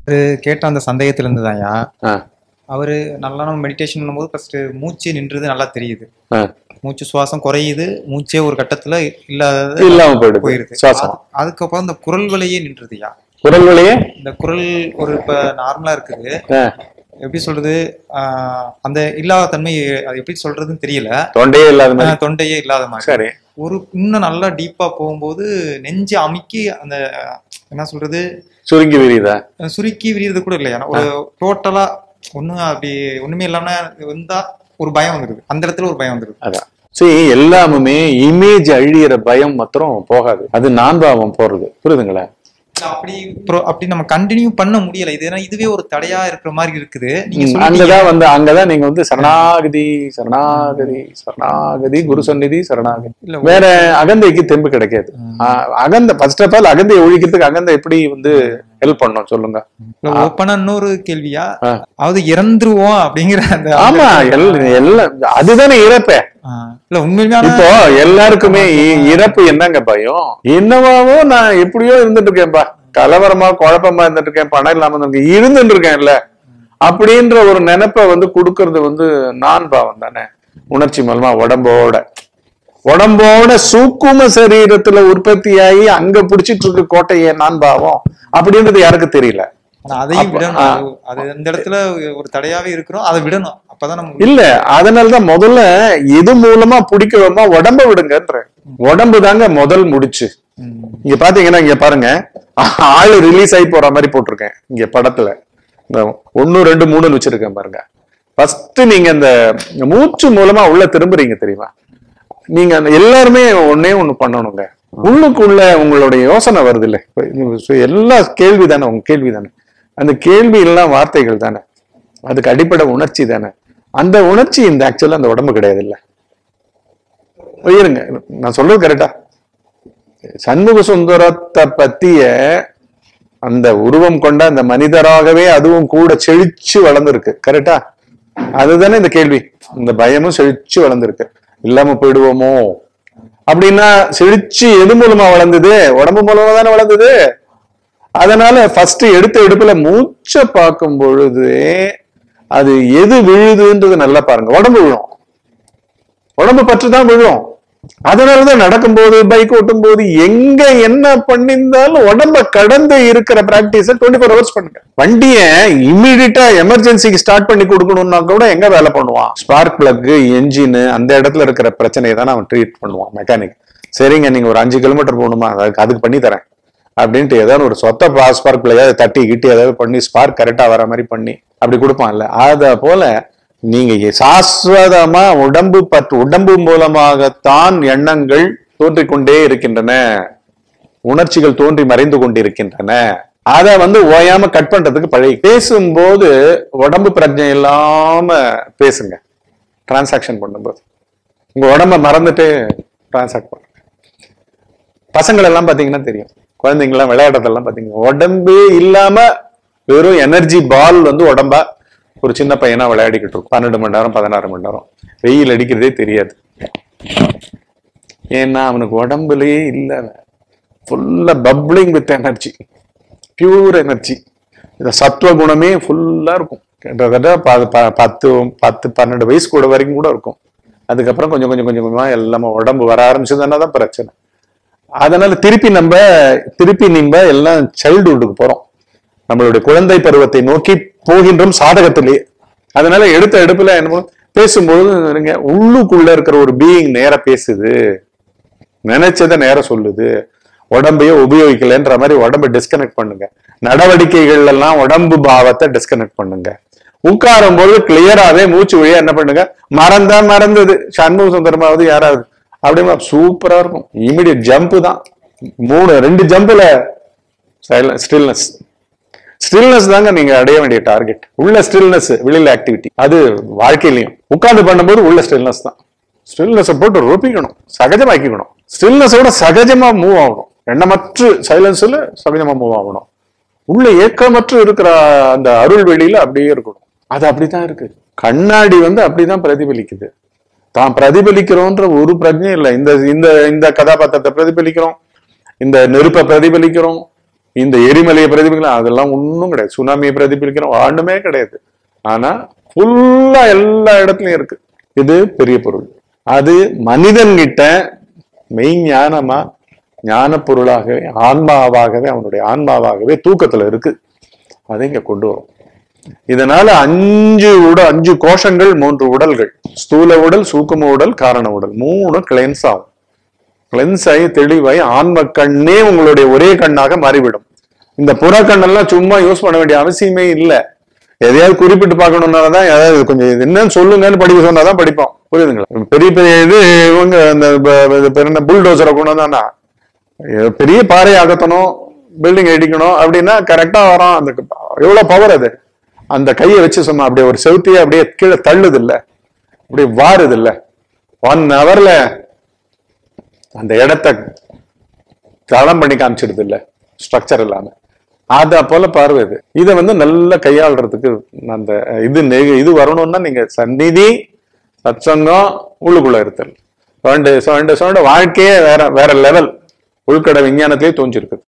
அவரு கேட்ட அந்த சந்தேகத்துல இருந்து தான்யா ஆ, அவரு நல்லா நம்ம மெடிடேஷன் பண்ணும்போது ஃபர்ஸ்ட் மூச்சு நின்றது நல்லா தெரியுது ஆ. மூச்சு சுவாசம் குறையுது மூச்சே ஒரு கட்டத்துல இல்லாதது இல்லாம போயிடுது போயிருது சுவாசம் அது- அதுக்கப்புறம் இந்த குரல் வழியே நின்றுதுயா குரல் வழியே இந்த குரல் ஒரு இப்ப நார்மலா இருக்குது ஆ, எப்படி சொல்றது ஆஹ் அந்த இல்லாத தன்மை அது எப்படி சொல்றதுன்னு தெரியல தொண்டையே இல்லாத மாதிரி ஆஹ் தொண்டையே இல்லாத மாதிரி சரி ஒரு இன்னும் நல்லா டீப்பா போகும்போது நெஞ்சு அமுக்கி அந்த என்ன சொல்றது சுருங்கி விரியுதா சுருக்கி விரிகிறது கூட இல்லையா ஒரு டோட்டலா ஒண்ணும் அப்படி ஒண்ணுமே இல்லாம வந்தா ஒரு பயம் வந்துருது அந்த இடத்துல ஒரு பயம் வந்துருது அதான் சரி எல்லாமுமே இமேஜ் அழியிற பயம் மாத்திரம் போகாது அது நான் பாவம் போறது புரியுதுங்களா அப்படி pro- அப்படி நம்ம கண்டினியூ பண்ண முடியல இது ஏன்னா இதுவே ஒரு தடையா இருக்கிற மாதிரி இருக்குது நீங்க ம், சொல்லிட்டீங்க. அங்கதான் வந்து அங்கதான் நீங்க வந்து சரணாகதி சரணாகதி சரணாகதி குரு சந்நிதி சரணாகதி இல்ல வேற அகந்தைக்கு தெம்பு கிடைக்காது ஆ, அகந்த ஃபர்ஸ்ட் ஆஃப் ஆல் அகந்தையை ஒழிக்கிறதுக்கு அகந்தை எப்படி வந்து ஹெல்ப் பண்ணோம் சொல்லுங்க ஓப்பனா இன்னொரு கேள்வியா ஆ. அதாவது இறந்துருவோம் அப்படிங்கிற அந்த ஆமா எல்- எல்லாம் அதுதானே இறப்பே ஆ. இல்ல உண்மையான இப்போ எல்லாருக்குமே இ- இறப்பு என்னங்க பயம் என்னவாவோ நான் எப்படியோ இருந்துட்டு இருக்கேன்பா கலவரமா குழப்பமா இருந்துட்டு இருக்கேன் பணம் இல்லாம இருந்திருக்கேன் இருந்துட்டு இருக்கேன்ல அப்படின்ற ஒரு நினைப்பை வந்து கொடுக்கறது வந்து நான் பாவம் தானே உணர்ச்சி மூலமா உடம்போட உடம்போட சூக்கும சரீரத்துல உற்பத்தியாகி அங்க புடிச்சிட்டு இருக்க கோட்டையே நான் பாவம் அப்படின்றது யாருக்கு தெரியல ஆனா அதையும் அப்ப- விடணும் ஆ. அது- அது அந்த இடத்துல ஒரு தடையாவே இருக்கிறோம் அதை விடணும் அப்பதான் நம்ம இல்ல அதனாலதான் முதல்ல எது மூலமா பிடிக்கிறோமா உடம்ப விடுங்கன்ற உடம்பு தாங்க முதல் முடிச்சு ம். இங்க பாத்தீங்கன்னா இங்க பாருங்க ஆளு ரிலீஸ் ஆகி போற மாதிரி போட்டிருக்கேன் இங்க படத்துல இந்த ஒண்ணு ரெண்டு மூணுன்னு வச்சிருக்கேன் பாருங்க ஃபர்ஸ்ட் நீங்க இந்த மூச்சு மூலமா உள்ள திரும்புறீங்க தெரியுமா நீங்க அந்த எல்லாருமே ஒண்ணே ஒண்ணு பண்ணணுங்க உள்ளுக்குள்ள உங்களுடைய யோசனை வருது இல்ல எல்லா கேள்வி தானே உங்க கேள்வி தானே அந்த கேள்வி எல்லாம் வார்த்தைகள் தானே அதுக்கு அடிப்படை உணர்ச்சி தானே அந்த உணர்ச்சி இந்த ஆக்சுவலா அந்த உடம்பு கிடையாது இல்ல இருங்க நான் சொல்றது கரெக்டா சண்முக சுந்தரத்தை பத்திய அந்த உருவம் கொண்ட அந்த மனிதராகவே அதுவும் கூட செழிச்சு வளர்ந்துருக்கு கரெக்டா அதுதானே இந்த கேள்வி இந்த பயமும் செழிச்சு வளர்ந்துருக்கு இல்லாம போயிடுவோமோ அப்படின்னா செழிச்சு எது மூலமா வளர்ந்தது உடம்பு மூலமா தானே வளர்ந்தது அதனால ஃபர்ஸ்ட் எடுத்த எடுப்புல மூச்சை பார்க்கும் பொழுது அது எது விழுதுன்றது நல்லா பாருங்க உடம்பு விழும் உடம்பு பற்று தான் விழும் அதனாலதான் நடக்கும்போது பைக் ஓட்டும் போது எங்க என்ன பண்ணியிருந்தாலும் உடம்ப கடந்து இருக்கிற பிராக்டிஸ டுவெண்ட்டி ஃபோர் ஹவர்ஸ் பண்ணுங்க வண்டிய இம்மிடியட்டா எமர்ஜென்சிக்கு ஸ்டார்ட் பண்ணி கொடுக்கணும்னா கூட எங்க வேலை பண்ணுவான் ஸ்பார்க் பிளக் என்ஜின் அந்த இடத்துல இருக்கிற பிரச்சனையை தான் அவன் ட்ரீட் பண்ணுவான் மெக்கானிக் சரிங்க நீங்க ஒரு அஞ்சு கிலோமீட்டர் போகணுமா அதுக்கு அதுக்கு பண்ணி தரேன் அப்படின்ட்டு ஏதாவது ஒரு சொத்த ஸ்பார்க் பிள்ளையாவது தட்டி கிட்டி ஏதாவது பண்ணி ஸ்பார்க் கரெக்டா வர மாதிரி பண்ணி அப்படி கொடுப்பான்ல அத போல நீங்க சாஸ்வதமா உடம்பு பற்று உடம்பு மூலமாகத்தான் எண்ணங்கள் தோன்றிக் கொண்டே இருக்கின்றன உணர்ச்சிகள் தோன்றி மறைந்து கொண்டிருக்கின்றன அத வந்து ஓயாம கட் பண்றதுக்கு பழகி பேசும்போது உடம்பு பிரஜை இல்லாம பேசுங்க டிரான்சாக்ஷன் பண்ணும்போது உங்க உடம்ப மறந்துட்டு டிரான்சாக்ட் பண்ணுங்க பசங்கள் எல்லாம் பாத்தீங்கன்னா தெரியும் குழந்தைங்கலாம் விளையாடுறதெல்லாம் பாத்தீங்கன்னா உடம்பே இல்லாம வெறும் எனர்ஜி பால் வந்து உடம்பா ஒரு சின்ன பையனா விளையாடிக்கிட்டு இருக்கும் பன்னெண்டு மணி நேரம் பதினாறு மணி நேரம் வெயில் அடிக்கிறதே தெரியாது ஏன்னா அவனுக்கு உடம்புலயே இல்ல ஃபுல்லா bubbling with energy pure energy இந்த சத்துவ குணமே ஃபுல்லா இருக்கும் கிட்டத்தட்ட ப- ப- பத்து பத்து பன்னெண்டு வயசு கூட வரைக்கும் கூட இருக்கும் அதுக்கப்புறம் கொஞ்சம் கொஞ்சம் கொஞ்சம் கொஞ்சமா எல்லாமே உடம்பு வர ஆரம்பிச்சதுன்னா தான் பிரச்சனை அதனால திருப்பி நம்ம திருப்பி நம்ம எல்லாம் சைல்டுஹுட்டுக்கு போறோம் நம்மளுடைய குழந்தை பருவத்தை நோக்கி போகின்றோம் சாதகத்திலேயே அதனால எடுத்த எடுப்புல என்ன பண்ணும், பேசும்போது இருங்க, உள்ளுக்குள்ள இருக்கிற ஒரு பீயிங் நேர பேசுது நினைச்சதை நேர சொல்லுது உடம்பையே உபயோகிக்கலன்ற மாதிரி உடம்பை டிஸ்கனெக்ட் பண்ணுங்க நடவடிக்கைகள் எல்லாம் உடம்பு பாவத்தை டிஸ்கனெக்ட் பண்ணுங்க உட்காரும் போது கிளியராவே மூச்சு வழியா என்ன பண்ணுங்க மறந்தா மறந்தது சண்முக சுந்தரமாவது யாராவது அப்படியே சூப்பரா இருக்கும் இமிடியட் ஜம்ப் தான் மூணு ரெண்டு ஜம்ப்ல ஸ்டில்னஸ் ஸ்டில்னஸ் தாங்க நீங்க அடைய வேண்டிய டார்கெட் உள்ள ஸ்டில்னஸ் வெளியில ஆக்டிவிட்டி அது வாழ்க்கையிலையும் உட்கார்ந்து பண்ணும்போது உள்ள ஸ்டில்னஸ் தான் ஸ்டில்னஸ் போட்டு ரொப்பிக்கணும் சகஜமாக்கிக்கணும் ஸ்டில்னஸோட சகஜமா மூவ் ஆகணும் எண்ணமற்று சைலன்ஸ்ல சகஜமா மூவ் ஆகணும் உள்ள ஏக்கமற்று இருக்கிற அந்த அருள் வெளியில அப்படியே இருக்கணும் அது அப்படித்தான் இருக்கு கண்ணாடி வந்து அப்படிதான் பிரதிபலிக்குது தான் பிரதிபலிக்கிறோன்ற ஒரு பிரச்சனையும் இல்லை இந்த இந்த இந்த கதாபாத்திரத்தை பிரதிபலிக்கிறோம் இந்த நெருப்பை பிரதிபலிக்கிறோம் இந்த எரிமலையை பிரதிபலிக்கலாம் அதெல்லாம் ஒண்ணும் கிடையாது சுனாமியை பிரதிபலிக்கிறோம் ஒண்ணுமே கிடையாது ஆனா ஃபுல்லா எல்லா இடத்துலயும் இருக்கு இது பெரிய பொருள் அது மனிதன்கிட்ட மெய் ஞானமா ஞான பொருளாகவே ஆன்மாவாகவே அவனுடைய ஆன்மாவாகவே தூக்கத்துல இருக்கு அதை இங்க கொண்டு வரும் இதனால அஞ்சு உடல் அஞ்சு கோஷங்கள் மூன்று உடல்கள் ஸ்தூல உடல் சூக்கும உடல் காரண உடல் மூணு கிளென்ஸ் ஆகும் கிளென்ஸ் ஆகி தெளிவாய் ஆன்ம கண்ணே உங்களுடைய ஒரே கண்ணாக மாறிவிடும் இந்த புற கண்ணெல்லாம் சும்மா யூஸ் பண்ண வேண்டிய அவசியமே இல்லை எதையாவது குறிப்பிட்டு பார்க்கணும்னாலதான் ஏதாவது கொஞ்சம் இது என்னன்னு சொல்லுங்கன்னு படிக்க சொன்னாதான் படிப்போம் புரியுதுங்களா பெரிய பெரிய இது இவங்க இந்த ப- இது பேர் என்ன புல்டோசரை கொண்டு வந்தானா எ- பெரிய பாறை அகத்தணும் பில்டிங் இடிக்கணும் அப்படின்னா கரெக்டா வரும் அந்த எவ்வளவு பவர் அது அந்த கையை வச்சு சொன்னா அப்படியே ஒரு செவுத்தியே அப்படியே கீழே தள்ளுது இல்ல அப்படியே வாருது இல்ல ஒன் ஹவர்ல அந்த இடத்த தளம் பண்ணி காமிச்சிடுது இல்ல ஸ்ட்ரக்சர் இல்லாம அத போல பார்வை இது இதை வந்து நல்லா கையாளுறதுக்கு அந்த இது நெ- இது வரணும்னா நீங்க சந்நிதி சத்சங்கம் உள்ளுக்குள்ள இருத்தல் சுரண்டு சுரண்டு சுரண்டு வாழ்க்கையே வேற வேற லெவல் உள்கட விஞ்ஞானத்திலே தோஞ்சிருக்குது